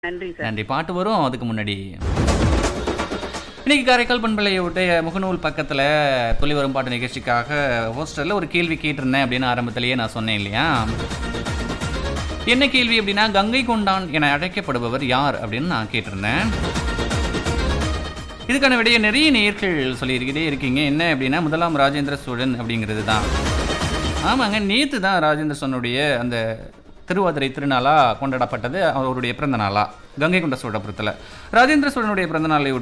நன்றி சார் நன்றி பாட்டு வரும் அதுக்கு முன்னாடி இன்னைக்கு காரைக்கால் பண்பலையுடைய முகநூல் பக்கத்தில் துளி வரும் பாட்டு நிகழ்ச்சிக்காக ஹோஸ்டலில் ஒரு கேள்வி கேட்டிருந்தேன் அப்படின்னு ஆரம்பத்திலேயே நான் சொன்னேன் இல்லையா என்ன கேள்வி அப்படின்னா கங்கை கொண்டான் என அழைக்கப்படுபவர் யார் அப்படின்னு நான் கேட்டிருந்தேன் இதுக்கான விடைய நிறைய நேர்கள் சொல்லியிருக்கிட்டே இருக்கீங்க என்ன அப்படின்னா முதலாம் ராஜேந்திர சோழன் அப்படிங்கிறது தான் ஆமாங்க நேற்று தான் ராஜேந்திர சோழனுடைய அந்த திருவாதிரை திருநாளாக கொண்டாடப்பட்டது அவருடைய பிறந்த நாளா கங்கை கொண்ட சோழபுரத்தில் ராஜேந்திர சோழனுடைய பிறந்த நாளை